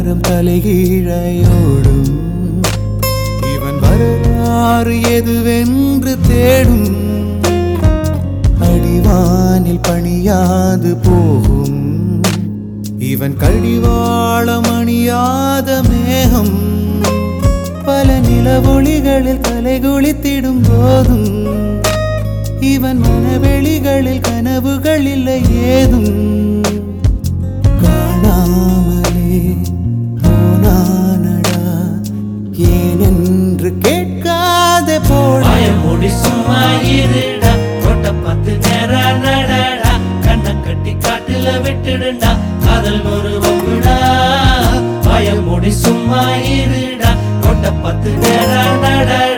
காரம் தலைகீழையோடும் இவன் வரலாறு எதுவென்று தேடும் அடிவானில் பணியாது போகும் இவன் கடிவாளம் அணியாத மேகம் பல நிலவொளிகளில் கலைகுளித்திடும் போதும் இவன் மனவெளிகளில் கனவுகள் இல்லை ஏதும் காணாமலே போனானடா ஏனென்று கேட்காதே போட வாய மூடி சும்மா இருடா கொட்ட பத்து நேரா நடடா கண்ண கட்டி காட்டுல விட்டுடுண்டா காதல் ஒரு வம்புடா வாய மூடி சும்மா இருடா கொட்ட பத்து நேரா நடடா